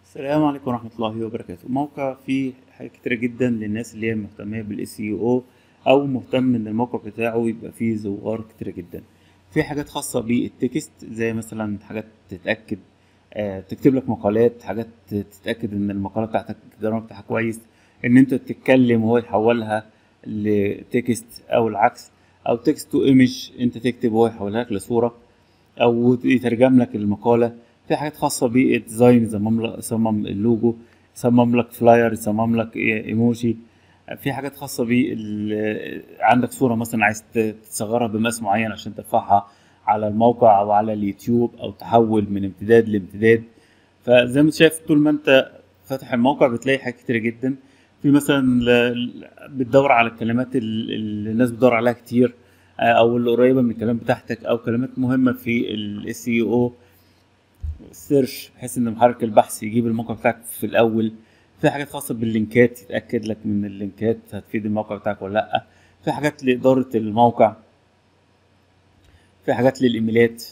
السلام عليكم ورحمة الله وبركاته موقع فيه حاجات كتيرة جدا للناس اللي هي مهتمة بالاس او او مهتم ان الموقع بتاعه يبقى فيه زوار كتيرة جدا في حاجات خاصة بالتكست زي مثلا حاجات تتأكد آه تكتب لك مقالات حاجات تتأكد ان المقالة بتاعتك الجرامر بتاعها كويس ان انت تتكلم وهو يحولها لتكست او العكس او تكست تو ايمج انت تكتب وهو يحولها لك لصورة او يترجم لك المقالة في حاجات خاصة بالديزاين يصمم لك يصمم اللوجو يصمم لك فلاير يصمم لك ايموجي في حاجات خاصة بال عندك صورة مثلا عايز تصغرها بمقاس معين عشان ترفعها على الموقع او على اليوتيوب او تحول من امتداد لامتداد فزي ما انت شايف طول ما انت فاتح الموقع بتلاقي حاجات كتيرة جدا في مثلا بتدور على الكلمات اللي الناس بتدور عليها كتير او اللي قريبة من الكلام بتاعتك او كلمات مهمة في الاس او سيرش بحيث ان محرك البحث يجيب الموقع بتاعك في الاول في حاجات خاصه باللينكات يتاكد لك من اللينكات هتفيد الموقع بتاعك ولا لا في حاجات لاداره الموقع في حاجات للايميلات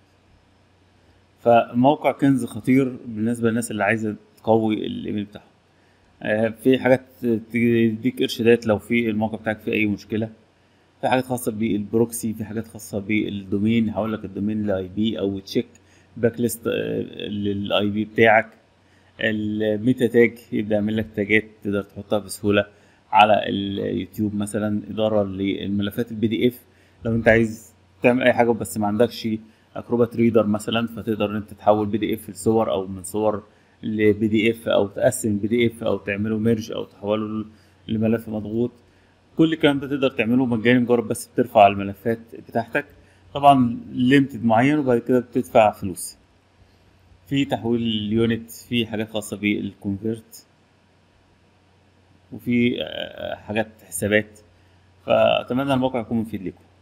فموقع كنز خطير بالنسبه للناس اللي عايزه تقوي الايميل بتاعهم في حاجات تديك ارشادات لو في الموقع بتاعك فيه اي مشكله في حاجات خاصه بالبروكسي في حاجات خاصه بالدومين هقول لك الدومين لاي بي او تشيك باك ليست للاي بي بتاعك الميتا تاج يبدا يعمل لك تاجات تقدر تحطها بسهوله على اليوتيوب مثلا اداره للملفات البي دي اف لو انت عايز تعمل اي حاجه بس ما عندكش اكروبات ريدر مثلا فتقدر ان انت تحول بي دي اف لصور او من صور لبي دي اف او تقسم بي دي اف او تعمله ميرج او تحوله لملف مضغوط كل الكلام ده تقدر تعمله مجاني مجرد بس بترفع الملفات بتاعتك طبعا ليمتد معين وبعد كده بتدفع فلوس في تحويل اليونت في حاجات خاصة بالكونفرت وفي حاجات حسابات فأتمنى الموقع يكون مفيد لكم